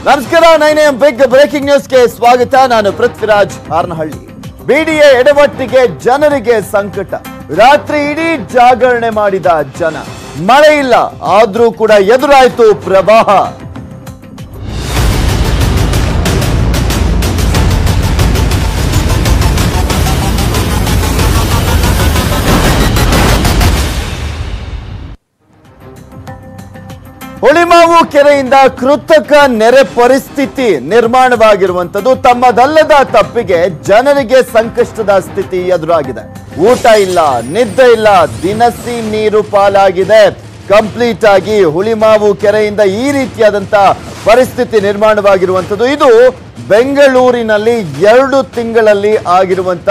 ನಮಸ್ಕಾರ nine M big breaking ನ್ಯೂಸ್ಗೆ ಸ್ವಾಗತ ನಾನು ಪೃಥ್ವಿರಾಜ್ ಹಾರ್ನಹಳ್ಳಿ ಬಿಡಿಎ ಎಡವಟ್ಟಿಗೆ ಜನರಿಗೆ ಸಂಕಟ ರಾತ್ರಿ ಇಡೀ ಜಾಗರಣೆ ಮಾಡಿದ ಜನ ಮಳೆ ಇಲ್ಲ ಆದ್ರೂ ಕೂಡ ಎದುರಾಯ್ತು ಪ್ರವಾಹ ಹುಳಿಮಾವು ಕೆರೆಯಿಂದ ಕೃತಕ ನೆರೆ ಪರಿಸ್ಥಿತಿ ನಿರ್ಮಾಣವಾಗಿರುವಂತದ್ದು ತಮ್ಮದಲ್ಲದ ತಪ್ಪಿಗೆ ಜನರಿಗೆ ಸಂಕಷ್ಟದ ಸ್ಥಿತಿ ಎದುರಾಗಿದೆ ಊಟ ಇಲ್ಲ ನಿದ್ದೆ ಇಲ್ಲ ದಿನಸಿ ನೀರು ಪಾಲಾಗಿದೆ ಕಂಪ್ಲೀಟ್ ಆಗಿ ಹುಳಿಮಾವು ಕೆರೆಯಿಂದ ಈ ರೀತಿಯಾದಂತ ಪರಿಸ್ಥಿತಿ ನಿರ್ಮಾಣವಾಗಿರುವಂತದ್ದು ಇದು ಬೆಂಗಳೂರಿನಲ್ಲಿ ಎರಡು ತಿಂಗಳಲ್ಲಿ ಆಗಿರುವಂತ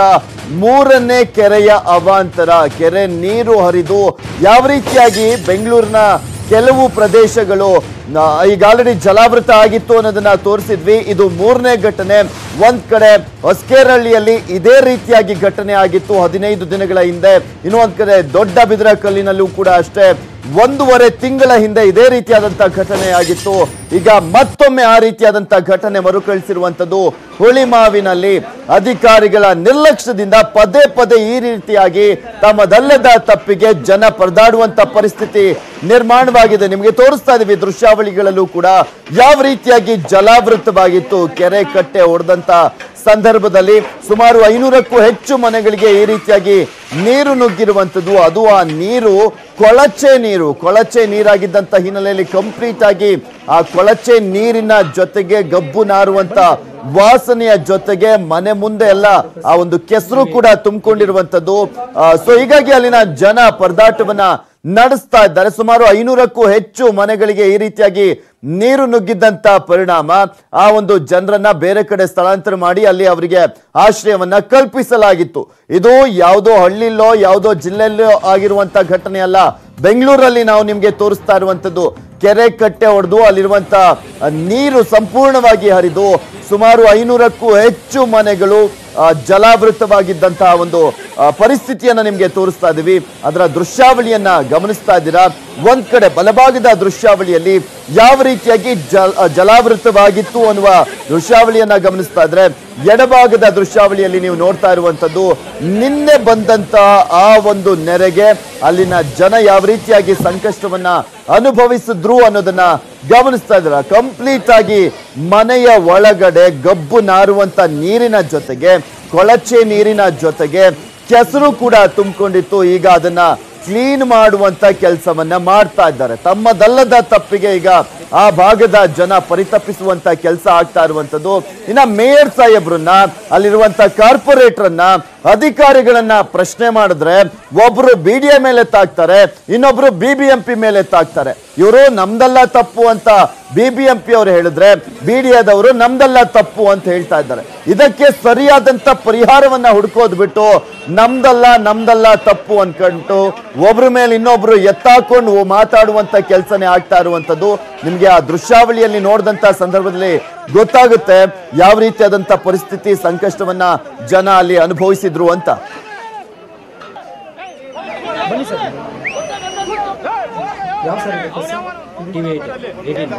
ಮೂರನೇ ಕೆರೆಯ ಅವಾಂತರ ಕೆರೆ ನೀರು ಹರಿದು ಯಾವ ರೀತಿಯಾಗಿ ಬೆಂಗಳೂರಿನ ಕೆಲವು ಪ್ರದೇಶಗಳು ನ- ಈಗ ಆಲ್ರೆಡಿ ಜಲಾವೃತ ಆಗಿತ್ತು ಅನ್ನೋದನ್ನ ತೋರಿಸಿದ್ವಿ ಇದು ಮೂರನೇ ಘಟನೆ ಒಂದ್ ಕಡೆ ಹೊಸಕೇರಹಳ್ಳಿಯಲ್ಲಿ ಇದೇ ರೀತಿಯಾಗಿ ಘಟನೆ ಆಗಿತ್ತು ಹದಿನೈದು ದಿನಗಳ ಹಿಂದೆ ಇನ್ನೊಂದ್ ಕಡೆ ದೊಡ್ಡ ಬಿದರಕಲ್ಲಿನಲ್ಲೂ ಕೂಡ ಅಷ್ಟೇ ಒಂದೂವರೆ ತಿಂಗಳ ಹಿಂದೆ ಇದೇ ರೀತಿಯಾದಂತಹ ಘಟನೆ ಆಗಿತ್ತು ಈಗ ಮತ್ತೊಮ್ಮೆ ಆ ರೀತಿಯಾದಂತಹ ಘಟನೆ ಮರುಕಳಿಸಿರುವಂತದ್ದು ಹುಳಿಮಾವಿನಲ್ಲಿ ಅಧಿಕಾರಿಗಳ ನಿರ್ಲಕ್ಷ್ಯದಿಂದ ಪದೇ ಪದೇ ಈ ರೀತಿಯಾಗಿ ತಮ್ಮದಲ್ಲದ ತಪ್ಪಿಗೆ ಜನ ಪರದಾಡುವಂತ ಪರಿಸ್ಥಿತಿ ನಿರ್ಮಾಣವಾಗಿದೆ ನಿಮಗೆ ತೋರಿಸ್ತಾ ಇದೀವಿ ದೃಶ್ಯಾವಳಿಗಳಲ್ಲೂ ಕೂಡ ಯಾವ ರೀತಿಯಾಗಿ ಜಲಾವೃತವಾಗಿತ್ತು ಕೆರೆ ಕಟ್ಟೆ ಹೊಡೆದಂತ ಸಂದರ್ಭದಲ್ಲಿ ಸುಮಾರು ಐನೂರಕ್ಕೂ ಹೆಚ್ಚು ಮನೆಗಳಿಗೆ ಈ ರೀತಿಯಾಗಿ ನೀರು ನುಗ್ಗಿರುವಂಥದ್ದು ಅದು ಆ ನೀರು ಕೊಳಚೆ ನೀರು ಕೊಳಚೆ ನೀರಾಗಿದ್ದಂತ ಹಿನ್ನೆಲೆಯಲ್ಲಿ ಕಂಪ್ಲೀಟ್ ಆಗಿ ಆ ಕೊಳಚೆ ನೀರಿನ ಜೊತೆಗೆ ಗಬ್ಬು ನಾರುವಂತ ವಾಸನೆಯ ಜೊತೆಗೆ ಮನೆ ಮುಂದೆ ಎಲ್ಲ ಆ ಒಂದು ಕೆಸರು ಕೂಡ ತುಂಬಿಕೊಂಡಿರುವಂತದ್ದು ಸೊ ಹೀಗಾಗಿ ಅಲ್ಲಿನ ಜನ ಪರದಾಟವನ್ನ ನಡೆಸ್ತಾ ಇದ್ದಾರೆ ಸುಮಾರು ಐನೂರಕ್ಕೂ ಹೆಚ್ಚು ಮನೆಗಳಿಗೆ ಈ ರೀತಿಯಾಗಿ ನೀರು ನುಗ್ಗಿದ್ದಂತ ಪರಿಣಾಮ ಆ ಒಂದು ಜನರನ್ನ ಬೇರೆ ಕಡೆ ಸ್ಥಳಾಂತರ ಮಾಡಿ ಅಲ್ಲಿ ಅವರಿಗೆ ಆಶ್ರಯವನ್ನ ಕಲ್ಪಿಸಲಾಗಿತ್ತು ಇದು ಯಾವುದೋ ಹಳ್ಳಿಲೋ ಯಾವುದೋ ಜಿಲ್ಲೆಯಲ್ಲೋ ಆಗಿರುವಂತ ಘಟನೆ ಅಲ್ಲ ಬೆಂಗಳೂರಲ್ಲಿ ನಾವು ನಿಮ್ಗೆ ತೋರಿಸ್ತಾ ಇರುವಂತದ್ದು ಕೆರೆ ಕಟ್ಟೆ ಹೊಡೆದು ಅಲ್ಲಿರುವಂತ ನೀರು ಸಂಪೂರ್ಣವಾಗಿ ಹರಿದು ಸುಮಾರು ಐನೂರಕ್ಕೂ ಹೆಚ್ಚು ಮನೆಗಳು ಆ, ಜಲಾವೃತವಾಗಿದ್ದಂತಹ ಒಂದು ಆ, ಪರಿಸ್ಥಿತಿಯನ್ನ ನಿಮ್ಗೆ ತೋರಿಸ್ತಾ ಇದೀವಿ ಅದರ ದೃಶ್ಯಾವಳಿಯನ್ನ ಗಮನಿಸ್ತಾ ಇದ್ದೀರಾ ಒಂದ್ ಕಡೆ ಬಲಭಾಗದ ದೃಶ್ಯಾವಳಿಯಲ್ಲಿ ಯಾವ ರೀತಿಯಾಗಿ ಜಲ ಜಲಾವೃತವಾಗಿತ್ತು ಅನ್ನುವ ದೃಶ್ಯಾವಳಿಯನ್ನ ಗಮನಿಸ್ತಾ ಇದ್ರೆ ಎಡಭಾಗದ ದೃಶ್ಯಾವಳಿಯಲ್ಲಿ ನೀವು ನೋಡ್ತಾ ಇರುವಂತದ್ದು ನಿನ್ನೆ ಬಂದಂತಹ ಆ ಒಂದು ನೆರೆಗೆ ಅಲ್ಲಿನ ಜನ ಯಾವ ರೀತಿಯಾಗಿ ಸಂಕಷ್ಟವನ್ನ ಅನುಭವಿಸಿದ್ರು ಅನ್ನೋದನ್ನ ಗಮನಿಸ್ತಾ ಇದ್ದೀರಾ ಕಂಪ್ಲೀಟ್ ಆಗಿ ಮನೆಯ ಒಳಗಡೆ ಗಬ್ಬು ನಾರುವಂತ ನೀರಿನ ಜೊತೆಗೆ ಕೊಳಚೆ ನೀರಿನ ಜೊತೆಗೆ ಕೆಸರು ಕೂಡ ತುಂಬಿಕೊಂಡಿತ್ತು ಈಗ ಅದನ್ನ ಕ್ಲೀನ್ ಮಾಡುವಂತ ಕೆಲಸವನ್ನ ಮಾಡ್ತಾ ಇದ್ದಾರೆ ತಮ್ಮದಲ್ಲದ ತಪ್ಪಿಗೆ ಈಗ ಆ ಭಾಗದ ಜನ ಪರಿತಪಿಸುವಂತ ಕೆಲಸ ಆಗ್ತಾ ಇರುವಂತದ್ದು ಇನ್ನ ಮೇಯರ್ ಸಾಹೇಬ್ರನ್ನ ಅಲ್ಲಿರುವಂತ ಕಾರ್ಪೊರೇಟರ್ನ ಅಧಿಕಾರಿಗಳನ್ನ ಪ್ರಶ್ನೆ ಮಾಡಿದ್ರೆ ಒಬ್ರು ಬಿ ಡಿ ಎ ಮೇಲೆ ತಾಕ್ತಾರೆ ಇನ್ನೊಬ್ರು ಬಿ ಬಿ ಎಂ ಪಿ ಮೇಲೆ ತಾಕ್ತಾರೆ ಇವರು ನಮ್ದಲ್ಲ ತಪ್ಪು ಅಂತ ಬಿ ಬಿ ಎಂ ಪಿ ಅವರು ಹೇಳಿದ್ರೆ ಬಿ ಡಿ ಎದವರು ನಮ್ದಲ್ಲ ತಪ್ಪು ಅಂತ ಹೇಳ್ತಾ ಇದ್ದಾರೆ ಇದಕ್ಕೆ ಸರಿಯಾದಂತ ಪರಿಹಾರವನ್ನ ಹುಡ್ಕೋದ್ ಬಿಟ್ಟು ನಮ್ದಲ್ಲ ನಮ್ದಲ್ಲ ತಪ್ಪು ಅನ್ಕೊಂಡು ಒಬ್ರ ಮೇಲೆ ಇನ್ನೊಬ್ರು ಎತ್ತಾಕೊಂಡು ಮಾತಾಡುವಂತ ಕೆಲಸನೇ ಆಗ್ತಾ ಇರುವಂತದ್ದು ನಿಮ್ಗೆ ಆ ದೃಶ್ಯಾವಳಿಯಲ್ಲಿ ನೋಡಿದಂತ ಸಂದರ್ಭದಲ್ಲಿ ಗೊತ್ತಾಗುತ್ತೆ ಯಾವ ರೀತಿಯಾದಂತ ಪರಿಸ್ಥಿತಿ ಸಂಕಷ್ಟವನ್ನ ಜನ ಅಲ್ಲಿ ಅನುಭವಿಸಿದ್ರು ಅಂತ ಯಾವ ಸರ್ ಬೇಕು ಸರ್ ಟಿ ವಿ ಏಯ್ಟೀನ್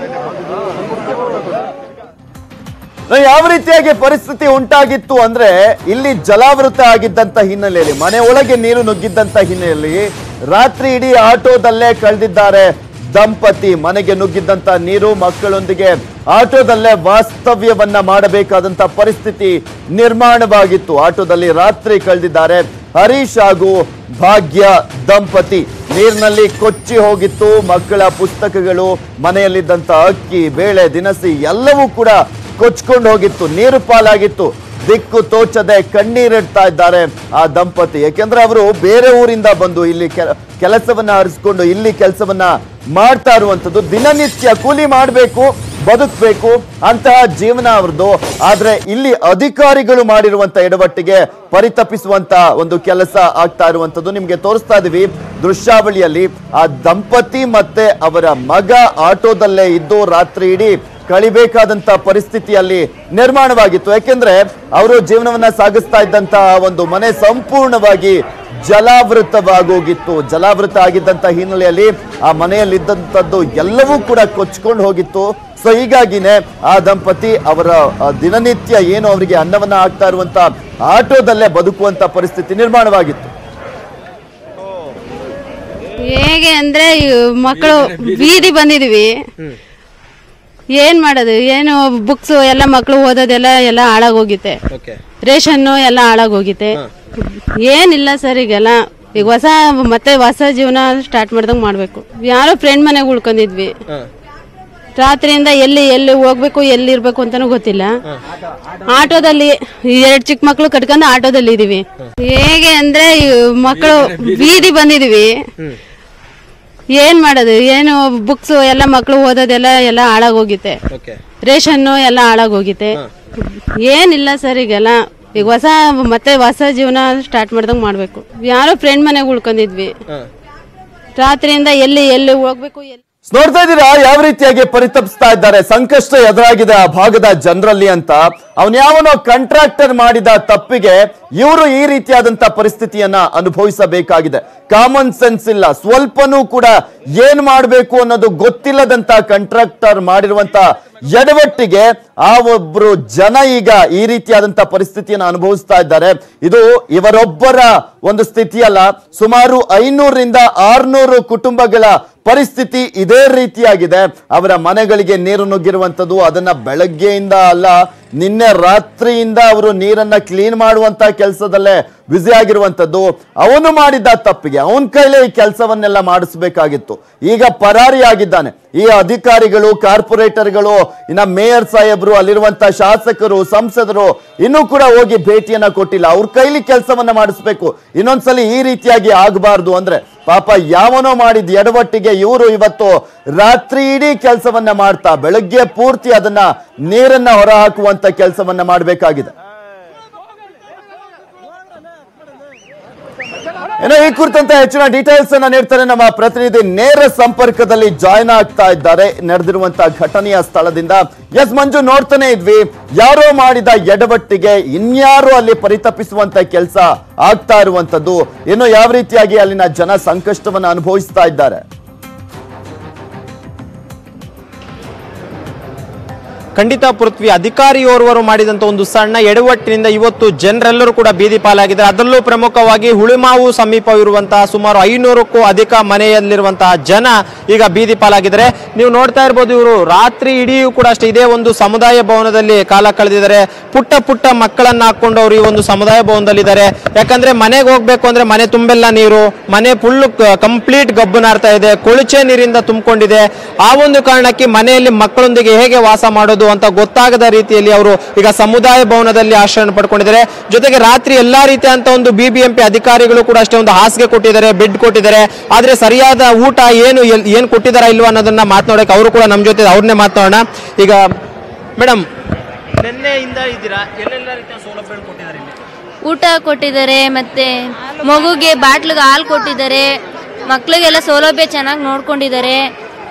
ಯಾವ ರೀತಿಯಾಗಿ ಪರಿಸ್ಥಿತಿ ಉಂಟಾಗಿತ್ತು ಅಂದ್ರೆ ಇಲ್ಲಿ ಜಲಾವೃತ ಆಗಿದ್ದಂತ ಹಿನ್ನೆಲೆಯಲ್ಲಿ ಮನೆ ಒಳಗೆ ನೀರು ನುಗ್ಗಿದ್ದಂತ ಹಿನ್ನೆಲೆಯಲ್ಲಿ ರಾತ್ರಿ ಇಡೀ ಆಟೋದಲ್ಲೇ ಕಳೆದಿದ್ದಾರೆ ದಂಪತಿ ಮನೆಗೆ ನುಗ್ಗಿದ್ದಂತ ನೀರು ಮಕ್ಕಳೊಂದಿಗೆ ಆಟೋದಲ್ಲೇ ವಾಸ್ತವ್ಯವನ್ನ ಮಾಡಬೇಕಾದಂತ ಪರಿಸ್ಥಿತಿ ನಿರ್ಮಾಣವಾಗಿತ್ತು ಆಟೋದಲ್ಲಿ ರಾತ್ರಿ ಕಳೆದಿದ್ದಾರೆ ಹರೀಶ್ ಹಾಗೂ ಭಾಗ್ಯ ದಂಪತಿ ನೀರಿನಲ್ಲಿ ಕೊಚ್ಚಿ ಹೋಗಿತ್ತು ಮಕ್ಕಳ ಪುಸ್ತಕಗಳು ಮನೆಯಲ್ಲಿದ್ದಂತ ಅಕ್ಕಿ ಬೇಳೆ ದಿನಸಿ ಎಲ್ಲವೂ ಕೂಡ ಕೊಚ್ಕೊಂಡು ಹೋಗಿತ್ತು ನೀರು ಪಾಲಾಗಿತ್ತು ದಿಕ್ಕು ತೋಚದೆ ಕಣ್ಣೀರಿಡ್ತಾ ಇದ್ದಾರೆ ಆ ದಂಪತಿ ಯಾಕೆಂದ್ರೆ ಅವರು ಬೇರೆ ಊರಿಂದ ಬಂದು ಇಲ್ಲಿ ಕೆಲ- ಕೆಲಸವನ್ನ ಹರಿಸ್ಕೊಂಡು ಇಲ್ಲಿ ಕೆಲಸವನ್ನ ಮಾಡ್ತಾ ಇರುವಂತದ್ದು ದಿನನಿತ್ಯ ಕೂಲಿ ಮಾಡಬೇಕು ಬದುಕಬೇಕು ಅಂತಹ ಜೀವನ ಅವ್ರದ್ದು ಆದ್ರೆ ಇಲ್ಲಿ ಅಧಿಕಾರಿಗಳು ಮಾಡಿರುವಂತ ಎಡವಟ್ಟಿಗೆ ಪರಿತಪಿಸುವಂತ ಒಂದು ಕೆಲಸ ಆಗ್ತಾ ಇರುವಂತದ್ದು ನಿಮ್ಗೆ ತೋರಿಸ್ತಾ ಇದೀವಿ ದೃಶ್ಯಾವಳಿಯಲ್ಲಿ ಆ ದಂಪತಿ ಮತ್ತೆ ಅವರ ಮಗ ಆಟೋದಲ್ಲೇ ಇದ್ದು ರಾತ್ರಿ ಇಡೀ ಕಳಿಬೇಕಾದಂತ ಪರಿಸ್ಥಿತಿಯಲ್ಲಿ ನಿರ್ಮಾಣವಾಗಿತ್ತು ಯಾಕೆಂದ್ರೆ ಅವರು ಜೀವನವನ್ನ ಸಾಗಿಸ್ತಾ ಇದ್ದಂತಹ ಒಂದು ಮನೆ ಸಂಪೂರ್ಣವಾಗಿ ಜಲಾವೃತವಾಗೋಗಿತ್ತು ಜಲಾವೃತ ಆಗಿದ್ದಂತ ಹಿನ್ನೆಲೆಯಲ್ಲಿ ಆ ಮನೆಯಲ್ಲಿದ್ದಂಥದ್ದು ಎಲ್ಲವೂ ಕೂಡ ಕೊಚ್ಕೊಂಡು ಹೋಗಿತ್ತು ಸೊ ಹೀಗಾಗಿನೇ ಆ ದಂಪತಿ ಅವರ ಆ, ದಿನನಿತ್ಯ ಏನು ಅವರಿಗೆ ಅನ್ನವನ್ನ ಹಾಕ್ತಾ ಇರುವಂತ ಆಟೋದಲ್ಲೇ ಬದುಕುವಂತ ಪರಿಸ್ಥಿತಿ ನಿರ್ಮಾಣವಾಗಿತ್ತು ಹೇಗೆ ಅಂದ್ರೆ ಮಕ್ಕಳು ಬೀದಿ ಬಂದಿದೀವಿ ಏನ್ ಮಾಡೋದು ಏನು ಬುಕ್ಸ್ ಎಲ್ಲ ಮಕ್ಕಳು ಓದೋದೆಲ್ಲ ಎಲ್ಲ ಹಾಳಾಗೋಗಿತ್ತೆ ಓಕೆ ರೇಷನ್ನು ಎಲ್ಲ ಹಾಳಾಗೋಗಿತ್ತೆ ಏನಿಲ್ಲ ಸರ್ ಈಗೆಲ್ಲ ಈಗ ಹೊಸ ಮತ್ತೆ ಹೊಸ ಜೀವನ ಸ್ಟಾರ್ಟ್ ಮಾಡ್ದಂಗ್ ಮಾಡ್ಬೇಕು ಯಾರೋ ಫ್ರೆಂಡ್ ಮನೆಗೆ ಉಳ್ಕೊಂಡಿದ್ವಿ ರಾತ್ರಿಯಿಂದ ಎಲ್ಲಿ ಎಲ್ಲಿ ಹೋಗ್ಬೇಕು ಎಲ್ಲಿ ಇರ್ಬೇಕು ಅಂತಾನೂ ಗೊತ್ತಿಲ್ಲ ಆಟೋದಲ್ಲಿ ಎರಡು ಚಿಕ್ಕ ಮಕ್ಳು ಕಟ್ಕೊಂಡು ಆಟೋದಲ್ಲಿ ಇದೀವಿ ಹೇಗೆ ಅಂದ್ರೆ ಮಕ್ಕಳು ಬೀದಿ ಬಂದಿದೀವಿ ಏನ್ ಮಾಡೋದು ಏನು ಬುಕ್ಸ್ ಎಲ್ಲ ಮಕ್ಕಳು ಓದೋದೆಲ್ಲ ಎಲ್ಲ ಹಾಳಾಗೋಗಿತ್ತೆ ಓಕೆ ರೇಷನ್ನು ಎಲ್ಲ ಹಾಳಾಗೋಗಿತ್ತೆ ಏನಿಲ್ಲ ಸರ್ ಈಗೆಲ್ಲ ಈಗ ಹೊಸ ಮತ್ತೆ ಹೊಸ ಜೀವನ ಸ್ಟಾರ್ಟ್ ಮಾಡ್ದಂಗ್ ಮಾಡ್ಬೇಕು ಯಾರೋ ಫ್ರೆಂಡ್ ಮನೆಗೆ ಉಳ್ಕೊಂಡಿದ್ವಿ ರಾತ್ರಿಯಿಂದ ಎಲ್ಲಿ ಎಲ್ಲಿ ಹೋಗ್ಬೇಕು ಎಲ್ಲಿ ನೋಡ್ತಾ ಇದ್ದೀರಾ ಯಾವ ರೀತಿಯಾಗಿ ಪರಿತಪಿಸ್ತಾ ಇದ್ದಾರೆ ಸಂಕಷ್ಟ ಎದುರಾಗಿದೆ ಆ ಭಾಗದ ಜನರಲ್ಲಿ ಅಂತ ಅವನ್ ಯಾವನೋ ಕಾಂಟ್ರಾಕ್ಟರ್ ಮಾಡಿದ ತಪ್ಪಿಗೆ ಇವರು ಈ ರೀತಿಯಾದಂತ ಪರಿಸ್ಥಿತಿಯನ್ನ ಅನುಭವಿಸಬೇಕಾಗಿದೆ ಕಾಮನ್ ಸೆನ್ಸ್ ಇಲ್ಲ ಸ್ವಲ್ಪನೂ ಕೂಡ ಏನ್ ಮಾಡಬೇಕು ಅನ್ನೋದು ಗೊತ್ತಿಲ್ಲದಂತ ಕಾಂಟ್ರಾಕ್ಟರ್ ಮಾಡಿರುವಂತ ಎಡವಟ್ಟಿಗೆ ಆ ಒಬ್ರು ಜನ ಈಗ ಈ ರೀತಿಯಾದಂತ ಪರಿಸ್ಥಿತಿಯನ್ನು ಅನುಭವಿಸ್ತಾ ಇದ್ದಾರೆ ಇದು ಇವರೊಬ್ಬರ ಒಂದು ಸ್ಥಿತಿಯಲ್ಲ ಸುಮಾರು ಐನೂರರಿಂದ ಆರ್ನೂರು ಕುಟುಂಬಗಳ ಪರಿಸ್ಥಿತಿ ಇದೇ ರೀತಿಯಾಗಿದೆ ಅವರ ಮನೆಗಳಿಗೆ ನೀರು ನುಗ್ಗಿರುವಂತದ್ದು ಅದನ್ನ ಬೆಳಗ್ಗೆಯಿಂದ ಅಲ್ಲ ನಿನ್ನೆ ರಾತ್ರಿಯಿಂದ ಅವರು ನೀರನ್ನ ಕ್ಲೀನ್ ಮಾಡುವಂತ ಕೆಲಸದಲ್ಲೇ ಬ್ಯುಸಿ ಆಗಿರುವಂತದ್ದು ಅವನು ಮಾಡಿದ್ದ ತಪ್ಪಿಗೆ ಅವನ ಕೈಲೇ ಈ ಕೆಲಸವನ್ನೆಲ್ಲ ಮಾಡಿಸ್ಬೇಕಾಗಿತ್ತು ಈಗ ಪರಾರಿಯಾಗಿದ್ದಾನೆ ಈ ಅಧಿಕಾರಿಗಳು ಕಾರ್ಪೊರೇಟರ್ಗಳು ಇನ್ನ ಮೇಯರ್ ಸಾಹೇಬರು ಅಲ್ಲಿರುವಂತ ಶಾಸಕರು ಸಂಸದರು ಇನ್ನೂ ಕೂಡ ಹೋಗಿ ಭೇಟಿಯನ್ನ ಕೊಟ್ಟಿಲ್ಲ ಅವ್ರ ಕೈಲಿ ಕೆಲಸವನ್ನ ಮಾಡಿಸ್ಬೇಕು ಇನ್ನೊಂದ್ಸಲಿ ಈ ರೀತಿಯಾಗಿ ಆಗಬಾರ್ದು ಅಂದ್ರೆ ಪಾಪ ಯಾವನೋ ಮಾಡಿದ ಎಡವಟ್ಟಿಗೆ ಇವರು ಇವತ್ತು ರಾತ್ರಿ ಇಡೀ ಕೆಲಸವನ್ನ ಮಾಡ್ತಾ ಬೆಳಗ್ಗೆ ಪೂರ್ತಿ ಅದನ್ನ ನೀರನ್ನ ಹೊರ ಹಾಕುವಂತ ಕೆಲಸವನ್ನ ಮಾಡಬೇಕಾಗಿದೆ ಏನೋ ಈ ಕುರಿತಂತೆ ಹೆಚ್ಚಿನ ಡೀಟೇಲ್ಸ್ ಅನ್ನ ನೀಡ್ತಾರೆ ನಮ್ಮ ಪ್ರತಿನಿಧಿ ನೇರ ಸಂಪರ್ಕದಲ್ಲಿ ಜಾಯ್ನ್ ಆಗ್ತಾ ಇದ್ದಾರೆ ನಡೆದಿರುವಂತಹ ಘಟನೆಯ ಸ್ಥಳದಿಂದ ಎಸ್ ಮಂಜು ನೋಡ್ತಾನೆ ಇದ್ವಿ ಯಾರೋ ಮಾಡಿದ ಎಡವಟ್ಟಿಗೆ ಇನ್ಯಾರೋ ಅಲ್ಲಿ ಪರಿತಪಿಸುವಂತ ಕೆಲಸ ಆಗ್ತಾ ಇರುವಂತದ್ದು ಇನ್ನು ಯಾವ ರೀತಿಯಾಗಿ ಅಲ್ಲಿನ ಜನ ಸಂಕಷ್ಟವನ್ನ ಅನುಭವಿಸ್ತಾ ಇದ್ದಾರೆ ಖಂಡಿತ ಪೃಥ್ವಿ ಅಧಿಕಾರಿಯೋರ್ವರು ಮಾಡಿದಂತ ಒಂದು ಸಣ್ಣ ಎಡವಟ್ಟಿನಿಂದ ಇವತ್ತು ಜನರೆಲ್ಲರೂ ಕೂಡ ಬೀದಿ ಪಾಲಾಗಿದ್ದಾರೆ ಅದರಲ್ಲೂ ಪ್ರಮುಖವಾಗಿ ಹುಳಿಮಾವು ಸಮೀಪವಿರುವಂತಹ ಸುಮಾರು ಐನೂರಕ್ಕೂ ಅಧಿಕ ಮನೆಯಲ್ಲಿರುವಂತಹ ಜನ ಈಗ ಬೀದಿ ಪಾಲಾಗಿದ್ದಾರೆ ನೀವು ನೋಡ್ತಾ ಇರ್ಬೋದು ಇವರು ರಾತ್ರಿ ಇಡಿಯೂ ಕೂಡ ಅಷ್ಟೇ ಇದೇ ಒಂದು ಸಮುದಾಯ ಭವನದಲ್ಲಿ ಕಾಲ ಕಳೆದಿದ್ದಾರೆ ಪುಟ್ಟ ಪುಟ್ಟ ಮಕ್ಕಳನ್ನ ಹಾಕೊಂಡು ಅವರು ಈ ಒಂದು ಸಮುದಾಯ ಭವನದಲ್ಲಿದ್ದಾರೆ ಯಾಕಂದ್ರೆ ಮನೆಗೆ ಹೋಗ್ಬೇಕು ಅಂದ್ರೆ ಮನೆ ತುಂಬೆಲ್ಲ ನೀರು ಮನೆ ಫುಲ್ ಕಂಪ್ಲೀಟ್ ಗಬ್ಬು ನಾರ್ತಾ ಇದೆ ಕೊಳಚೆ ನೀರಿಂದ ತುಂಬಿಕೊಂಡಿದೆ ಆ ಒಂದು ಕಾರಣಕ್ಕೆ ಮನೆಯಲ್ಲಿ ಮಕ್ಕಳೊಂದಿಗೆ ಹೇಗೆ ವಾಸ ಮಾಡೋದು ಅಂತ ಗೊತ್ತಾಗದ ರೀತಿಯಲ್ಲಿ ಅವರು ಈಗ ಸಮುದಾಯ ಭವನದಲ್ಲಿ ಆಶ್ರಯ ಪಡ್ಕೊಂಡಿದ್ದಾರೆ ಜೊತೆಗೆ ರಾತ್ರಿ ಎಲ್ಲಾ ರೀತಿಯಂತ ಒಂದು ಬಿಬಿಎಂಪಿ ಅಧಿಕಾರಿಗಳು ಕೂಡ ಅಷ್ಟೇ ಒಂದು ಹಾಸಿಗೆ ಕೊಟ್ಟಿದ್ದಾರೆ ಬೆಡ್ ಕೊಟ್ಟಿದ್ದಾರೆ ಆದ್ರೆ ಸರಿಯಾದ ಊಟ ಏನು ಎಲ್- ಏನ್ ಕೊಟ್ಟಿದಾರಾ ಇಲ್ವಾ ಅನ್ನೋದನ್ನ ಮಾತನಾಡಕ್ಕೆ ಅವರು ಕೂಡ ನಮ್ಮ ಜೊತೆ ಅವ್ರನ್ನೇ ಮಾತನಾಡೋಣ ಈಗ ಮೇಡಮ್ ನಿನ್ನೆಯಿಂದ ಇದ್ದೀರಾ ಎಲ್ಲೆಲ್ಲ ರೀತಿಯ ಸೌಲಭ್ಯಗಳು ಕೊಟ್ಟಿದ್ದಾರೆ ಇಲ್ಲಿ ಊಟ ಕೊಟ್ಟಿದ್ದಾರೆ ಮತ್ತೆ ಮಗುಗೆ ಬಾಟ್ಲಿಗೆ ಹಾಲು ಕೊಟ್ಟಿದ್ದಾರೆ ಮಕ್ಳಿಗೆಲ್ಲ ಸೌಲಭ್ಯ ಚೆನ್ನಾಗಿ ನೋಡ್ಕೊಂಡಿದ್ದಾರೆ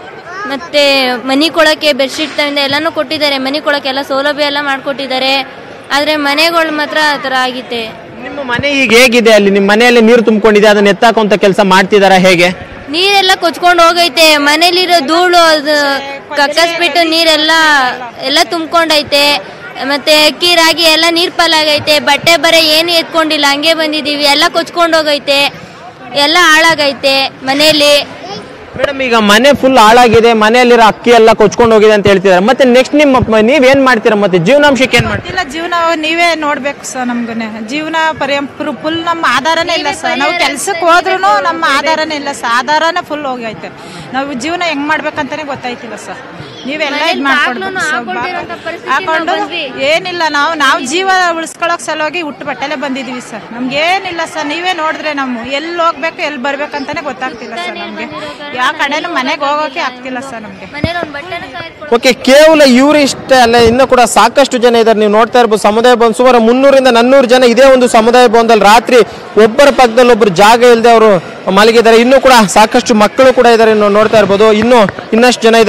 ಮತ್ತೆ ಮನೆ ಕೊಳಕ್ಕೆ ಬೆಡ್ಶೀಟ್ ತಂದ ಎಲ್ಲನೂ ಕೊಟ್ಟಿದ್ದಾರೆ ಮನೆ ಕೊಳಕ್ಕೆ ಎಲ್ಲ ಸೌಲಭ್ಯ ಎಲ್ಲ ಮಾಡಿಕೊಟ್ಟಿದ್ದಾರೆ ಆದರೆ ಮನೆಗಳು ಮಾತ್ರ ಆ ಥರ ಆಗಿತ್ತೆ ನಿಮ್ಮ ಮನೆ ಈಗ ಹೇಗಿದೆ ಅಲ್ಲಿ ನಿಮ್ಮ ಮನೆಯಲ್ಲಿ ನೀರು ತುಂಬಿಕೊಂಡಿದೆ ಅದನ್ನ ಎತ್ತಾಕುವಂತ ಕೆಲಸ ಮಾಡ್ತಿದಾರಾ ಹೇಗೆ ನೀರೆಲ್ಲ ಕೊಚ್ಕೊಂಡು ಹೋಗೈತೆ ಮನೇಲಿರೋ ಧೂಳು ಅದು ಕಕ್ಕಸ್ಬಿಟ್ಟು ನೀರೆಲ್ಲ ಎಲ್ಲ ತುಂಬ್ಕೊಂಡೈತೆ ಮತ್ತೆ ಅಕ್ಕಿ ರಾಗಿ ಎಲ್ಲ ನೀರ್ ಪಾಲಾಗೈತೆ ಬಟ್ಟೆ ಬರೆ ಏನು ಎತ್ಕೊಂಡಿಲ್ಲ ಹಂಗೆ ಬಂದಿದೀವಿ ಎಲ್ಲ ಕೊಚ್ಕೊಂಡು ಹೋಗೈತೆ ಎಲ್ಲ ಹಾಳಾಗೈತೆ ಮನೇಲಿ ಮೇಡಮ್ ಈಗ ಮನೆ ಫುಲ್ ಹಾಳಾಗಿದೆ ಮನೆಯಲ್ಲಿರೋ ಅಕ್ಕಿ ಎಲ್ಲ ಕೊಚ್ಕೊಂಡು ಹೋಗಿದೆ ಅಂತ ಹೇಳ್ತಿದ್ದಾರೆ ಮತ್ತೆ ನೆಕ್ಸ್ಟ್ ನಿಮ್ಮ ನೀವೇನ್ ಮಾಡ್ತೀರಾ ಮತ್ತೆ ಜೀವನಾಂಶಕ್ಕೆ ಏನ್ ಮಾಡ್ತೀರಾ ಇಲ್ಲ ಜೀವನ ನೀವೇ ನೋಡ್ಬೇಕು ಸರ್ ನಮ್ಗನೆ ಜೀವನ ಪರ್ಯಂಪರು ಫುಲ್ ನಮ್ಮ ಆಧಾರನೇ ಇಲ್ಲ ಸರ್ ನಾವು ಕೆಲ್ಸಕ್ಕೆ ಹೋದ್ರು ನಮ್ಮ ಆಧಾರನೇ ಇಲ್ಲ ಸರ್ ಆಧಾರನೇ ಫುಲ್ ಹೋಗೈತೆ ನಾವು ಜೀವನ ಹೆಂಗ್ ಮಾಡ್ಬೇಕಂತಾನೆ ಗೊತ್ತಾಯ್ತಿಲ್ಲ ಸರ್ ನೀವೆಲ್ಲ ಇದ್ ಮಾಡ್ಕೊಡ್ಬೇಕು ಸರ್ ಹಾಕೊಂಡಿರೋಂಥ ಪರಿಸ್ಥಿತಿ ಹಾಕೊಂಡು ನಾವು ಬಂದ್ವಿ. ಏನಿಲ್ಲ ನಾವು ನಾವು ಜೀವ ಉಳಿಸ್ಕೊಳಕ್ ಸಲುವಾಗಿ ಹುಟ್ಟು ಬಟ್ಟೆಲೆ ಬಂದಿದೀವಿ ಸರ್ ನಮ್ಗೆ ಏನಿಲ್ಲ ಸರ್ ನೀವೇ ನೋಡಿದ್ರೆ ನಾವು ಎಲ್ಲಿ ಹೋಗ್ಬೇಕು ಎಲ್ಲಿ ಬರ್ಬೇಕಂತಾನೆ ಗೊತ್ತಾಗ್ತಿಲ್ಲ ಸರ್ ನಮ್ಗೆ ಯಾವ ಕಡೆನೂ ಮನೆಗೆ ಹೋಗೋಕೆ ಆಗ್ತಿಲ್ಲ ಸರ್ ನಮ್ಗೆ ಮನೇಲಿ ಒಂದು ಬಟ್ಟೆನ ಕಾಯ್ದು ಓಕೆ ಕೇವಲ ಇವರು ಇಷ್ಟೇ ಅಲ್ಲ ಇನ್ನೂ ಕೂಡ ಸಾಕಷ್ಟು ಜನ ಇದ್ದಾರೆ ನೀವು ನೋಡ್ತಾ ಇರ್ಬೋದು ಸಮುದಾಯ ಭವನ ಸುಮಾರು ಮುನ್ನೂರಿಂದ ನಾನ್ನೂರು ಜನ ಇದೇ ಒಂದು ಸಮುದಾಯ ಭವನದಲ್ಲಿ ರಾತ್ರಿ ಒಬ್ಬರ ಪಕ್ಕದಲ್ಲಿ ಒಬ್ಬರು ಜಾಗ ಇಲ್ಲದೆ ಅವರು ಮಲಗಿದ್ದಾರೆ ಇನ್ನೂ ಕೂಡ ಸಾಕಷ್ಟು ಮಕ್ಕಳು ಕೂಡ ಇದ್ದಾರೆ ನೀವು ನೋಡ್ತಾ ಇರ್ಬೋದು ಇನ್ನೂ ಇನ್ನಷ್ಟು ಜನ ಇದ್ದಾರೆ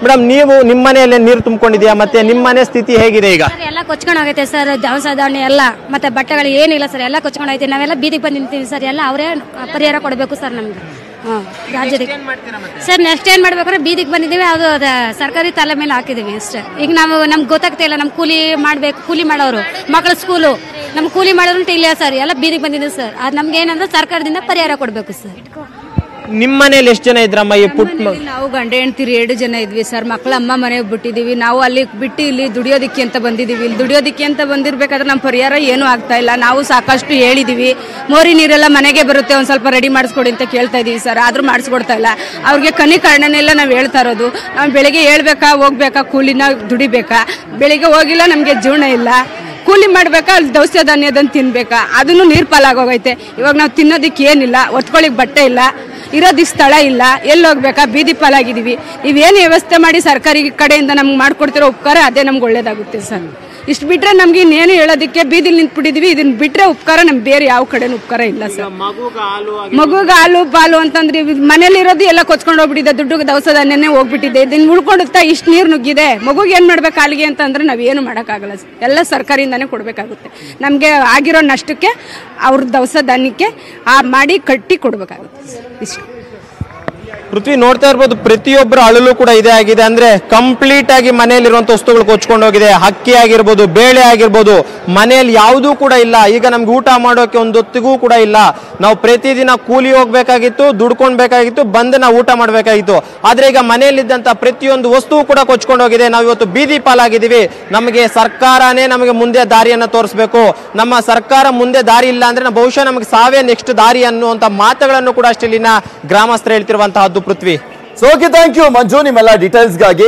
ಮೇಡಮ್ ನೀವು ನಿಮ್ಮ ಮನೆಯಲ್ಲೇ ನೀರು ತುಂಬಿಕೊಂಡಿದ್ಯಾ ಮತ್ತೆ ನಿಮ್ಮ ಮನೆ ಸ್ಥಿತಿ ಹೇಗಿದೆ ಈಗ ಸರ್ ಎಲ್ಲ ಕೊಚ್ಕೊಂಡು ಹೋಗೈತೆ ಸರ್ ದವಸ ಧಾನ್ಯ ಎಲ್ಲ ಮತ್ತೆ ಬಟ್ಟೆಗಳು ಏನಿಲ್ಲ ಸರ್ ಎಲ್ಲ ಕೊಚ್ಕೊಂಡು ಹೋಗೈತೆ ನಾವೆಲ್ಲ ಬೀದಿಗೆ ಬಂದು ನಿಂತೀವಿ ಸರ್ ಎಲ್ಲ ಅವರೇ ಪರಿಹಾರ ಕೊಡಬೇಕು ಸರ್ ನಮ್ಗೆ ಹಾಂ ರಾಜ್ಯದಕ್ಕೆ ಸರ್ ನೆಕ್ಸ್ಟ್ ಏನು ಮಾಡ್ಬೇಕಾದ್ರೆ ಬೀದಿಗೆ ಬಂದಿದ್ದೀವಿ ಅದು ಅದ ಸರ್ಕಾರಿ ತಲೆ ಮೇಲೆ ಹಾಕಿದ್ದೀವಿ ಅಷ್ಟೇ ಈಗ ನಾವು ನಮ್ಗೆ ಗೊತ್ತಾಗ್ತಾ ಇಲ್ಲ ನಮ್ಮ ಕೂಲಿ ಮಾಡಬೇಕು ಕೂಲಿ ಮಾಡೋರು ಮಕ್ಕಳ ಸ್ಕೂಲು ನಮ್ಮ ಕೂಲಿ ಮಾಡೋರು ಅಂತ ಇಲ್ಲ ಸರ್ ಎಲ್ಲ ಬೀದಿಗೆ ಬಂದಿದ್ದೀವಿ ಸರ್ ಅದು ನಮ್ಗೆ ಏನಂದ್ರೆ ಸರ್ಕಾರದಿಂದ ಪರಿಹಾರ ಕೊಡಬೇಕು ಸರ್ ನಿಮ್ಮ ಮನೇಲಿ ಎಷ್ಟು ಜನ ಇದ್ರಮ್ಮ ಈ ಪುಟ್ಟ ಮ- ಮನೇಲಿ ನಾವು ಗಂಡ ಹೆಂಡ್ತಿರಿ ಎರಡು ಜನ ಇದ್ವಿ ಸರ್ ಮಕ್ಕಳ ಅಮ್ಮ ಮನೆಗೆ ಬಿಟ್ಟಿದೀವಿ ನಾವು ಅಲ್ಲಿ ಬಿಟ್ಟು ಇಲ್ಲಿ ದುಡಿಯೋದಕ್ಕೆ ಅಂತ ಬಂದಿದೀವಿ ಇಲ್ಲಿ ದುಡಿಯೋದಕ್ಕೆ ಅಂತ ಬಂದಿರ್ಬೇಕಾದ್ರೆ ನಮ್ಮ ಪರಿಹಾರ ಏನೂ ಆಗ್ತಾ ಇಲ್ಲ ನಾವು ಸಾಕಷ್ಟು ಹೇಳಿದೀವಿ ಮೋರಿ ನೀರೆಲ್ಲ ಮನೆಗೆ ಬರುತ್ತೆ ಒಂದು ಸ್ವಲ್ಪ ರೆಡಿ ಮಾಡಿಸ್ಕೊಡಿ ಅಂತ ಕೇಳ್ತಾ ಇದೀವಿ ಸರ್ ಆದ್ರೂ ಮಾಡಿಸ್ಕೊಡ್ತಾ ಇಲ್ಲ ಅವ್ರಿಗೆ ಕನಿ ಕಾರಣನೆಲ್ಲ ನಾವು ಹೇಳ್ತಾ ಇರೋದು ನಾವು ಬೆಳಿಗ್ಗೆ ಹೇಳ್ಬೇಕಾ ಹೋಗ್ಬೇಕಾ ಕೂಲಿನ ದುಡಿಬೇಕಾ ಬೆಳಿಗ್ಗೆ ಹೋಗಿಲ್ಲ ನಮಗೆ ಜೀವನ ಇಲ್ಲ ಕೂಲಿ ಮಾಡ್ಬೇಕಾ ಅಲ್ಲಿ ದವಸ ಧಾನ್ಯದನ್ನು ತಿನ್ಬೇಕಾ ಅದನ್ನು ನೀರು ಪಾಲಾಗೋಗೈತೆ ಇವಾಗ ನಾವು ತಿನ್ನೋದಕ್ಕೆ ಏನಿಲ್ಲ ಒತ್ಕೊಳ್ಳಿಕ್ ಬಟ್ಟೆ ಇಲ್ಲ ಇರೋದಕ್ಕೆ ಸ್ಥಳ ಇಲ್ಲ ಎಲ್ಲಿ ಹೋಗ್ಬೇಕಾ ಬೀದಿ ಪಾಲಾಗಿದ್ದೀವಿ ನೀವೇನು ವ್ಯವಸ್ಥೆ ಮಾಡಿ ಸರ್ಕಾರಿ ಕಡೆಯಿಂದ ನಮ್ಗೆ ಮಾಡ್ಕೊಡ್ತಿರೋ ಉಪಕಾರ ಅದೇ ನಮ್ಗೆ ಒಳ್ಳೇದಾಗುತ್ತೆ ಸರ್ ಇಷ್ಟು ಬಿಟ್ರೆ ನಮ್ಗೆ ಇನ್ನೇನು ಹೇಳೋದಕ್ಕೆ ಬೀದಿಲಿ ನಿಂತ್ಬಿಟ್ಟಿದೀವಿ ಇದನ್ನ ಬಿಟ್ರೆ ಉಪಕಾರ ನಮ್ಗೆ ಬೇರೆ ಯಾವ ಕಡೆನೂ ಉಪಕಾರ ಇಲ್ಲ ಸರ್ ಮಗುಗೆ ಹಾಲು ಪಾಲು ಅಂತಂದ್ರೆ ಮನೇಲಿ ಇರೋದು ಎಲ್ಲ ಕೊಚ್ಕೊಂಡು ಹೋಗ್ಬಿಟ್ಟಿದೆ ದುಡ್ಡು ದವಸ ಧಾನ್ಯನೇ ಹೋಗ್ಬಿಟ್ಟಿದೆ ಇದನ್ನ ಉಳ್ಕೊಂಡುತ್ತಾ ಇಷ್ಟು ನೀರು ನುಗ್ಗಿದೆ ಮಗುಗೆ ಏನು ಮಾಡ್ಬೇಕು ಹಾಲಿಗೆ ಅಂತಂದ್ರೆ ನಾವೇನು ಮಾಡೋಕ್ಕಾಗಲ್ಲ ಸರ್. ಎಲ್ಲ ಸರ್ಕಾರದಿಂದನೇ ಕೊಡಬೇಕಾಗುತ್ತೆ ನಮಗೆ ಆಗಿರೋ ನಷ್ಟಕ್ಕೆ ಅವ್ರ ದವಸ ಧಾನ್ಯಕ್ಕೆ ಆ ಮಾಡಿ ಕಟ್ಟಿ ಕೊಡಬೇಕಾಗುತ್ತೆ ಇಷ್ಟು ಪೃಥ್ವಿ ನೋಡ್ತಾ ಇರ್ಬೋದು ಪ್ರತಿಯೊಬ್ಬರ ಅಳಲು ಕೂಡ ಇದೇ ಆಗಿದೆ ಅಂದ್ರೆ ಕಂಪ್ಲೀಟ್ ಆಗಿ ಮನೆಯಲ್ಲಿರುವಂತ ವಸ್ತುಗಳು ಕೊಚ್ಕೊಂಡು ಹೋಗಿದೆ ಅಕ್ಕಿ ಆಗಿರ್ಬೋದು ಬೇಳೆ ಆಗಿರ್ಬೋದು ಮನೆಯಲ್ಲಿ ಯಾವುದೂ ಕೂಡ ಇಲ್ಲ ಈಗ ನಮ್ಗೆ ಊಟ ಮಾಡೋಕೆ ಒಂದು ಹೊತ್ತಿಗೂ ಕೂಡ ಇಲ್ಲ ನಾವು ಪ್ರತಿದಿನ ಕೂಲಿ ಹೋಗ್ಬೇಕಾಗಿತ್ತು ದುಡ್ಕೊಂಡ್ಬೇಕಾಗಿತ್ತು ಬಂದು ನಾವು ಊಟ ಮಾಡ್ಬೇಕಾಗಿತ್ತು ಆದ್ರೆ ಈಗ ಮನೆಯಲ್ಲಿದ್ದಂತ ಪ್ರತಿಯೊಂದು ವಸ್ತುವು ಕೂಡ ಕೊಚ್ಕೊಂಡು ಹೋಗಿದೆ ನಾವು ಇವತ್ತು ಬೀದಿ ಪಾಲಾಗಿದ್ದೀವಿ ನಮಗೆ ಸರ್ಕಾರನೇ ನಮಗೆ ಮುಂದೆ ದಾರಿಯನ್ನ ತೋರಿಸ್ಬೇಕು ನಮ್ಮ ಸರ್ಕಾರ ಮುಂದೆ ದಾರಿ ಇಲ್ಲ ಅಂದ್ರೆ ನಾವು ಬಹುಶಃ ನಮಗೆ ಸಾವೇ ನೆಕ್ಸ್ಟ್ ದಾರಿ ಅನ್ನುವಂತ ಮಾತುಗಳನ್ನು ಕೂಡ ಅಷ್ಟೇ ಇಲ್ಲಿನ ಗ್ರಾಮಸ್ಥರು ಹೇಳ್ತಿರುವಂತಹದ್ದು Prithvi so okay thank you Manju ನಿಮ್ಮೆಲ್ಲ ಡೀಟೇಲ್ಸ್ಗಾಗಿ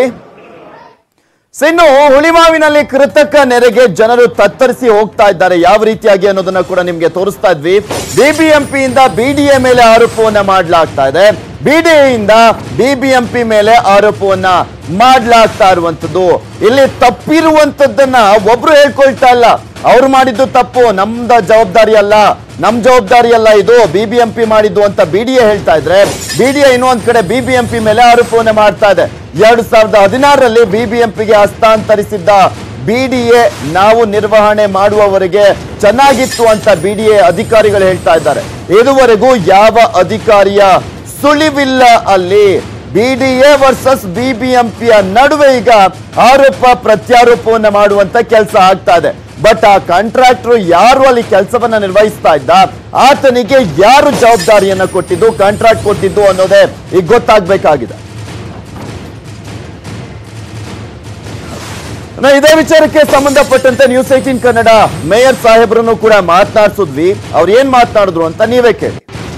ಸೊ ಇನ್ನು ಹುಳಿಮಾವಿನಲ್ಲಿ ಕೃತಕ ನೆರೆಗೆ ಜನರು ತತ್ತರಿಸಿ ಹೋಗ್ತಾ ಇದ್ದಾರೆ ಯಾವ ರೀತಿಯಾಗಿ ಅನ್ನೋದನ್ನ ಕೂಡ ನಿಮ್ಗೆ ತೋರಿಸ್ತಾ ಇದ್ವಿ ಬಿಬಿಎಂಪಿಯಿಂದ ಬಿಡಿಎ ಮೇಲೆ ಆರೋಪವನ್ನ ಮಾಡಲಾಗ್ತಾ ಇದೆ ಬಿಡಿಎಯಿಂದ ಬಿಬಿಎಂಪಿ ಮೇಲೆ ಆರೋಪವನ್ನ ಮಾಡ್ಲಾಗ್ತಾ ಇರುವಂತದ್ದು ಇಲ್ಲಿ ತಪ್ಪಿರುವಂತದ್ದನ್ನ ಒಬ್ರು ಹೇಳ್ಕೊಳ್ತಾ ಇಲ್ಲ ಅವ್ರು ಮಾಡಿದ್ದು ತಪ್ಪು ನಮ್ದ ಜವಾಬ್ದಾರಿ ಅಲ್ಲ ನಮ್ ಜವಾಬ್ದಾರಿ ಅಲ್ಲ ಇದು ಬಿಬಿಎಂಪಿ ಮಾಡಿದ್ದು ಅಂತ ಬಿಡಿಎ ಹೇಳ್ತಾ ಇದ್ರೆ ಬಿಡಿಎ ಇನ್ನೊಂದ್ ಕಡೆ ಬಿಬಿಎಂಪಿ ಮೇಲೆ ಆರೋಪವನ್ನ ಮಾಡ್ತಾ ಇದೆ ಎರಡ್ ಸಾವಿರದ ಹದಿನಾರರಲ್ಲಿ ಬಿಬಿಎಂಪಿಗೆ ಹಸ್ತಾಂತರಿಸಿದ್ದ ಬಿಡಿಎ ನಾವು ನಿರ್ವಹಣೆ ಮಾಡುವವರೆಗೆ ಚೆನ್ನಾಗಿತ್ತು ಅಂತ ಬಿಡಿಎ ಅಧಿಕಾರಿಗಳು ಹೇಳ್ತಾ ಇದ್ದಾರೆ ಇದುವರೆಗೂ ಯಾವ ಅಧಿಕಾರಿಯ ಸುಳಿವಿಲ್ಲ ಅಲ್ಲಿ ಬಿಡಿಎ ವರ್ಸಸ್ ಬಿಬಿಎಂಪಿಯ ನಡುವೆ ಈಗ ಆರೋಪ ಪ್ರತ್ಯಾರೋಪವನ್ನ ಮಾಡುವಂತ ಕೆಲಸ ಆಗ್ತಾ ಇದೆ ಬಟ್ ಆ ಕಾಂಟ್ರಾಕ್ಟರ್ ಯಾರು ಅಲ್ಲಿ ಕೆಲಸವನ್ನ ನಿರ್ವಹಿಸ್ತಾ ಇದ್ದ ಆತನಿಗೆ ಯಾರು ಜವಾಬ್ದಾರಿಯನ್ನ ಕೊಟ್ಟಿದ್ದು ಕಾಂಟ್ರಾಕ್ಟ್ ಕೊಟ್ಟಿದ್ದು ಅನ್ನೋದೇ ಈಗ ಗೊತ್ತಾಗ್ಬೇಕಾಗಿದೆ ನಾ ಇದೇ ವಿಚಾರಕ್ಕೆ ಸಂಬಂಧಪಟ್ಟಂತೆ ನ್ಯೂಸ್ ಏಟೀನ್ ಕನ್ನಡ ಮೇಯರ್ ಸಾಹೇಬ್ರನ್ನು ಕೂಡ ಮಾತನಾಡ್ಸಿದ್ವಿ ಅವ್ರು ಏನ್ ಮಾತನಾಡಿದ್ರು ಅಂತ ನೀವೇ ಕೇಳಿ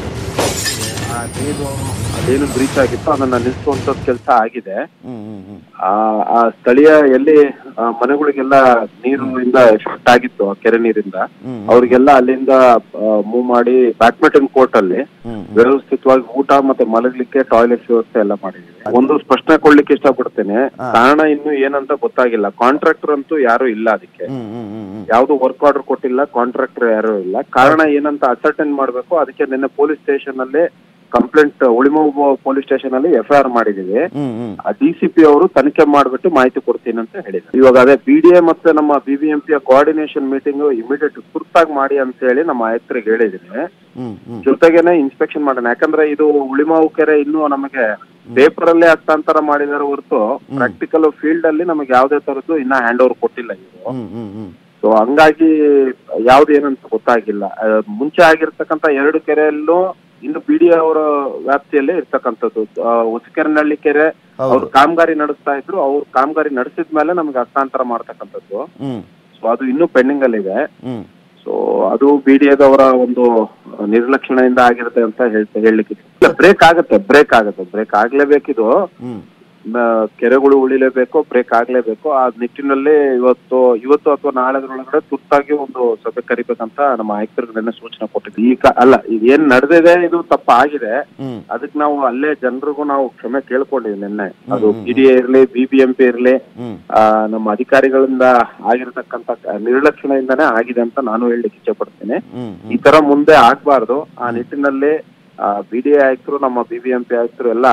ಅದೇನು ಅದೇನು ಬ್ರೀಚ್ ಆಗಿತ್ತು ಅದನ್ನ ನಿಲ್ಲಿಸುವಂತ ಕೆಲಸ ಆಗಿದೆ ಆ ಆ ಸ್ಥಳೀಯ ಎಲ್ಲಿ ಆ, ಮನೆಗಳಿಗೆಲ್ಲ ನೀರಿನಿಂದ ಎಫೆಕ್ಟ್ ಆಗಿತ್ತು ಆ ಕೆರೆ ನೀರಿಂದ ಅವ್ರಿಗೆಲ್ಲ ಅಲ್ಲಿಂದ ಮೂವ್ ಮಾಡಿ ಬ್ಯಾಡ್ಮಿಂಟನ್ ಕೋರ್ಟ್ ಅಲ್ಲಿ ವ್ಯವಸ್ಥಿತವಾಗಿ ಊಟ ಮತ್ತೆ ಮಲಗ್ಲಿಕ್ಕೆ ಟಾಯ್ಲೆಟ್ಸ್ ವ್ಯವಸ್ಥೆ ಎಲ್ಲ ಮಾಡಿದೀವಿ ಒಂದು ಸ್ಪಷ್ಟನೆ ಕೊಡ್ಲಿಕ್ಕೆ ಇಷ್ಟಪಡ್ತೇನೆ ಕಾರಣ ಇನ್ನು ಏನಂತ ಗೊತ್ತಾಗಿಲ್ಲ ಕಾಂಟ್ರಾಕ್ಟರ್ ಅಂತೂ ಯಾರು ಇಲ್ಲ ಅದಕ್ಕೆ ಯಾವ್ದು ವರ್ಕ್ ಆರ್ಡರ್ ಕೊಟ್ಟಿಲ್ಲ ಕಾಂಟ್ರಾಕ್ಟರ್ ಯಾರು ಇಲ್ಲ ಕಾರಣ ಏನಂತ ಅಸರ್ಟೈನ್ ಮಾಡ್ಬೇಕು ಅದಕ್ಕೆ ನಿನ್ನೆ ಪೊಲೀಸ್ ಸ್ಟೇಷನ್ ಅಲ್ಲಿ ಕಂಪ್ಲೇಂಟ್ ಉಳಿಮೂವು ಪೊಲೀಸ್ ಸ್ಟೇಷನ್ ಅಲ್ಲಿ ಎಫ್ ಐ ಆರ್ ಮಾಡಿದೀವಿ ಡಿ ಸಿ ಪಿ ಅವರು ತನಿಖೆ ಮಾಡ್ಬಿಟ್ಟು ಮಾಹಿತಿ ಕೊಡ್ತೀನಿ ಅಂತ ಹೇಳಿದ್ರು ಇವಾಗ ಅದೇ ಬಿ ಡಿ ಎ ಮತ್ತೆ ನಮ್ಮ ಬಿಬಿಎಂಪಿ ಕೋಆರ್ಡಿನೇಷನ್ ಮೀಟಿಂಗ್ ಇಮಿಡಿಯೇಟ್ ತುರ್ತಾಗಿ ಮಾಡಿ ಅಂತ ಹೇಳಿ ನಮ್ಮ ಆಯುಕ್ತರಿಗೆ ಹೇಳಿದೀನಿ ಜೊತೆಗೇನೆ ಇನ್ಸ್ಪೆಕ್ಷನ್ ಮಾಡೋಣ ಯಾಕಂದ್ರೆ ಇದು ಉಳಿಮಾವು ಕೆರೆ ಇನ್ನೂ ನಮಗೆ ಪೇಪರ್ ಅಲ್ಲೇ ಹಸ್ತಾಂತರ ಮಾಡಿದಾರೆ ಹೊರತು ಪ್ರಾಕ್ಟಿಕಲ್ ಫೀಲ್ಡ್ ಅಲ್ಲಿ ನಮಗೆ ಯಾವ್ದೇ ತರದ್ದು ಇನ್ನ ಹ್ಯಾಂಡ್ ಓವರ್ ಕೊಟ್ಟಿಲ್ಲ ಇವರು ಸೊ ಹಂಗಾಗಿ ಯಾವ್ದು ಏನಂತ ಗೊತ್ತಾಗಿಲ್ಲ ಆ, ಮುಂಚೆ ಆಗಿರ್ತಕ್ಕಂತ ಎರಡು ಕೆರೆಯಲ್ಲೂ ಇನ್ನು ಬಿ ಡಿ ಅವರ ವ್ಯಾಪ್ತಿಯಲ್ಲೇ ಇರ್ತಕ್ಕಂಥದ್ದು ಆ, ಹೊಸಕೆರೆನಹಳ್ಳಿ ಕೆರೆ ಅವ್ರು ಕಾಮಗಾರಿ ನಡೆಸ್ತಾ ಇದ್ರು ಅವ್ರು ಕಾಮಗಾರಿ ನಡೆಸಿದ್ಮೇಲೆ ನಮ್ಗೆ ಹಸ್ತಾಂತರ ಮಾಡ್ತಕ್ಕಂಥದ್ದು ಸೊ ಅದು ಇನ್ನೂ ಪೆಂಡಿಂಗ್ ಅಲ್ಲಿ ಇದೆ ಸೊ ಅದು ಬಿ ಡಿ ಎದವರ ಒಂದು ನಿರ್ಲಕ್ಷಣೆಯಿಂದ ಆಗಿರುತ್ತೆ ಅಂತ ಹೇಳ್ತಾ ಹೇಳಲಿಕ್ಕೆ ಬ್ರೇಕ್ ಆಗುತ್ತೆ ಬ್ರೇಕ್ ಆಗುತ್ತೆ ಬ್ರೇಕ್ ಆಗ್ಲೇಬೇಕಿದು ಮ- ಕೆರೆಗಳು ಉಳಿಲೇಬೇಕು ಬ್ರೇಕ್ ಆಗ್ಲೇಬೇಕು ಆ ನಿಟ್ಟಿನಲ್ಲಿ ಇವತ್ತು ಇವತ್ತು ಅಥವಾ ನಾಳೆದ್ರೊಳಗಡೆ ತುರ್ತಾಗಿ ಒಂದು ಸಭೆ ಕರಿಬೇಕಂತ ನಮ್ಮ ಆಯುಕ್ತರಿಗೆ ನಿನ್ನೆ ಸೂಚನೆ ಕೊಟ್ಟಿದ್ವಿ ಈಗ ಅಲ್ಲ ಈಗ ಏನ್ ನಡೆದಿದೆ ಇದು ತಪ್ಪ ಆಗಿದೆ ಅದಕ್ಕೆ ನಾವು ಅಲ್ಲೇ ಜನರಿಗೂ ನಾವು ಕ್ಷಮೆ ಕೇಳ್ಕೊಂಡಿದ್ವಿ ನಿನ್ನೆ ಅದು ಬಿ ಡಿ ಎ ಇರ್ಲಿ ಬಿ ಬಿ ಎಂ ಪಿ ಇರ್ಲಿ ಆ, ನಮ್ಮ ಅಧಿಕಾರಿಗಳಿಂದ ಆಗಿರತಕ್ಕಂತ ನಿರ್ಲಕ್ಷಣೆಯಿಂದಾನೇ ಆಗಿದೆ ಅಂತ ನಾನು ಹೇಳಲಿಕ್ಕೆ ಇಚ್ಛೆ ಪಡ್ತೀನಿ ಈ ತರ ಮುಂದೆ ಆಗ್ಬಾರ್ದು ಆ ನಿಟ್ಟಿನಲ್ಲಿ ಬಿ ಡಿ ಎ ಆಯುಕ್ತರು ನಮ್ಮ ಬಿ ಬಿ ಎಂ ಪಿ ಆಯುಕ್ತರು ಎಲ್ಲ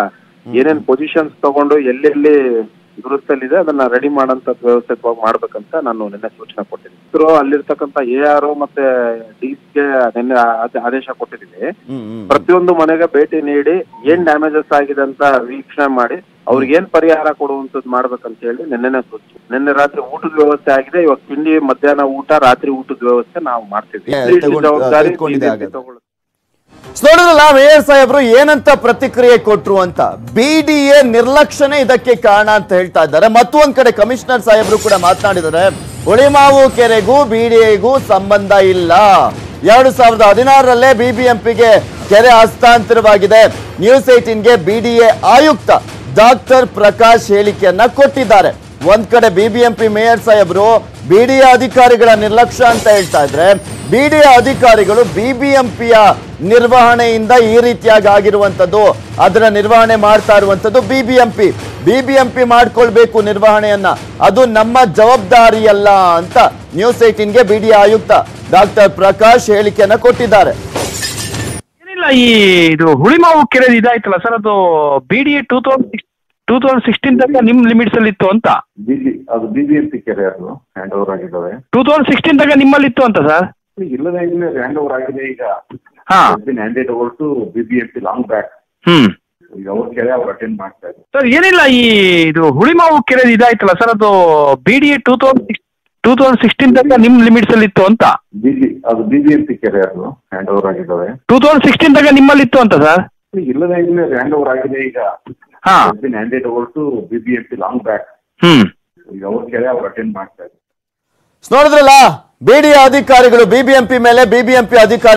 ಏನೇನ್ ಪೊಸಿಷನ್ಸ್ ತಗೊಂಡು ಎಲ್ಲೆಲ್ಲಿ ದುರಸ್ತಲ್ಲಿದೆ ಅದನ್ನ ರೆಡಿ ಮಾಡಂತ ವ್ಯವಸ್ಥಿತವಾಗಿ ಮಾಡ್ಬೇಕಂತ ನಾನು ನಿನ್ನೆ ಸೂಚನೆ ಕೊಟ್ಟಿದ್ದೀನಿ ಇಸ್ರೋ ಅಲ್ಲಿರ್ತಕ್ಕಂಥ ಎ ಆರ್ ಮತ್ತೆ ಡಿಸ್ಗೆ ನಿನ್ನೆ ಆದ- ಆದೇಶ ಕೊಟ್ಟಿದ್ದೀನಿ ಪ್ರತಿಯೊಂದು ಮನೆಗೆ ಭೇಟಿ ನೀಡಿ ಏನ್ ಡ್ಯಾಮೇಜಸ್ ಆಗಿದೆ ಅಂತ ವೀಕ್ಷಣೆ ಮಾಡಿ ಅವ್ರಿಗೆ ಏನ್ ಪರಿಹಾರ ಕೊಡುವಂತದ್ದು ಮಾಡ್ಬೇಕಂತ ಹೇಳಿ ನಿನ್ನೆನೆ ಸೂಚನೆ ನಿನ್ನೆ ರಾತ್ರಿ ಊಟದ ವ್ಯವಸ್ಥೆ ಆಗಿದೆ ಇವಾಗ ತಿಂಡಿ ಮಧ್ಯಾಹ್ನ ಊಟ ರಾತ್ರಿ ಊಟದ ವ್ಯವಸ್ಥೆ ನಾವು ಮಾಡ್ತೀವಿ ಏ, ಈ ತಗೊಂಡ್- ಜವಾಬ್ದಾರಿ ತೆಗೆದುಕೊಂಡಿದೆ BJP ಹಾಗಾದ್ರೆ. ತಗೊಳ್ಳುತ್ತೆ. ನೋಡಿದ್ರಲ್ಲ ಮೇಯರ್ ಸಾಹೇಬ್ರು ಏನಂತ ಪ್ರತಿಕ್ರಿಯೆ ಕೊಟ್ರು ಅಂತ ಬಿಡಿಎ ನಿರ್ಲಕ್ಷ್ಯನೇ ಇದಕ್ಕೆ ಕಾರಣ ಅಂತ ಹೇಳ್ತಾ ಇದ್ದಾರೆ ಮತ್ತೊಂದ್ ಕಡೆ ಕಮಿಷನರ್ ಸಾಹೇಬ್ರು ಕೂಡ ಮಾತನಾಡಿದ್ದಾರೆ ಹುಳಿಮಾವು ಕೆರೆಗೂ ಬಿಡಿಎಗೂ ಸಂಬಂಧ ಇಲ್ಲ ಎರಡು ಸಾವಿರದ ಹದಿನಾರರಲ್ಲೇ ಬಿಬಿಎಂಪಿಗೆ ಕೆರೆ ಹಸ್ತಾಂತರವಾಗಿದೆ ನ್ಯೂಸ್ ಏಟೀನ್ಗೆ ಬಿಡಿಎ ಆಯುಕ್ತ ಡಾಕ್ಟರ್ ಪ್ರಕಾಶ್ ಹೇಳಿಕೆಯನ್ನ ಕೊಟ್ಟಿದ್ದಾರೆ ಒಂದ್ ಕಡೆ ಬಿಬಿಎಂಪಿ ಮೇಯರ್ ಸಾಹೇಬ್ರು ಬಿಡಿಎ ಅಧಿಕಾರಿಗಳ ನಿರ್ಲಕ್ಷ್ಯ ಅಂತ ಹೇಳ್ತಾ ಇದ್ರೆ ಬಿಡಿಎ ಅಧಿಕಾರಿಗಳು ಬಿಬಿಎಂಪಿಯ ನಿರ್ವಹಣೆಯಿಂದ ಈ ರೀತಿಯಾಗಿ ಆಗಿರುವಂತದ್ದು ಅದರ ನಿರ್ವಹಣೆ ಮಾಡ್ತಾ ಇರುವಂತದ್ದು ಬಿಬಿಎಂಪಿ ಬಿಬಿಎಂಪಿ ಮಾಡ್ಕೊಳ್ಬೇಕು ನಿರ್ವಹಣೆಯನ್ನ ಅದು ನಮ್ಮ ಜವಾಬ್ದಾರಿಯಲ್ಲ ಅಂತ ನ್ಯೂಸ್ ಏಟೀನ್ಗೆ ಬಿಡಿಎ ಆಯುಕ್ತ ಡಾಕ್ಟರ್ ಪ್ರಕಾಶ್ ಹೇಳಿಕೆಯನ್ನ ಕೊಟ್ಟಿದ್ದಾರೆ ಏನಿಲ್ಲ ಈ ಇದು ಹುಳಿಮಾವು ಕೆರೆ ಇದಾಯ್ತಲ್ಲ ಸರ್ ಅದು B D A two thousand six two thousand sixteen ತನಕ ನಿಮ್ ಲಿಮಿಟ್ಸ್ ಅಲ್ಲಿ ಇತ್ತು ಅಂತ ಬಿಜಿ ಅದು ಬಿಬಿಎಂಪಿ ಕೆರೆ ಅದು ಹ್ಯಾಂಡ್ ಓವರ್ ಆಗಿದ್ದಾವೆ ಟೂ ತೌಸಂಡ್ ಸಿಕ್ಸ್ಟೀನ್ ತನಕ ನಿಮ್ಮಲ್ಲಿ ಇತ್ತು ಅಂತ ಸರ್ ಇಲ್ಲದ ಹ್ಯಾಂಡ್ ಓವರ್ ಆಗಿದೆ ಈಗ ಹಾ handed over to BBMP long back hmm ಈಗ ಅವ್ರ ಕೆರೆ ಅವ್ರು ಅಟೆಂಡ್ ಮಾಡ್ತಾ ಇದ್ದಾರೆ ಸರ್ ಏನಿಲ್ಲ ಈ ಇದು ಹುಳಿಮಾವು ಕೆರೆ ಇದಾಯ್ತಲ್ಲ ಸರ್ ಅದು B D A two thousand six two thousand sixteen ತನಕ ನಿಮ್ ಲಿಮಿಟ್ಸ್ ಅಲ್ಲಿ ಇತ್ತು ಅಂತ ಬಿಜಿ ಅದು ಬಿಬಿಎಂಪಿ ಕೆರೆ ಅದು ಹ್ಯಾಂಡ್ ಓವರ್ ಆಗಿದ್ದಾವೆ ಟೂ ತೌಸಂಡ್ ಸಿಕ್ಸ್ಟೀನ್ ತನಕ ನಿಮ್ಮಲ್ಲಿ ಇತ್ತು ಅಂತ ಸರ್ ಇಲ್ಲದ ಹ್ಯಾಂಡ್ ಓವರ್ ಆಗಿದೆ ಈಗ ಹಾ handed over to BBMP long back hmm ಈಗ ಅವ್ರ ಕೆರೆ ಅವ್ರು ಅಟೆಂಡ್ ಮಾಡ್ತಾ ಇದ್ದಾರೆ ನೋಡಿದ್ರಲ್ಲ ಬಿಡಿಎ ಅಧಿಕಾರಿಗಳು ಬಿಬಿಎಂಪಿ ಮೇಲೆ ಬಿಬಿಎಂಪಿ ಅಧಿಕಾರಿ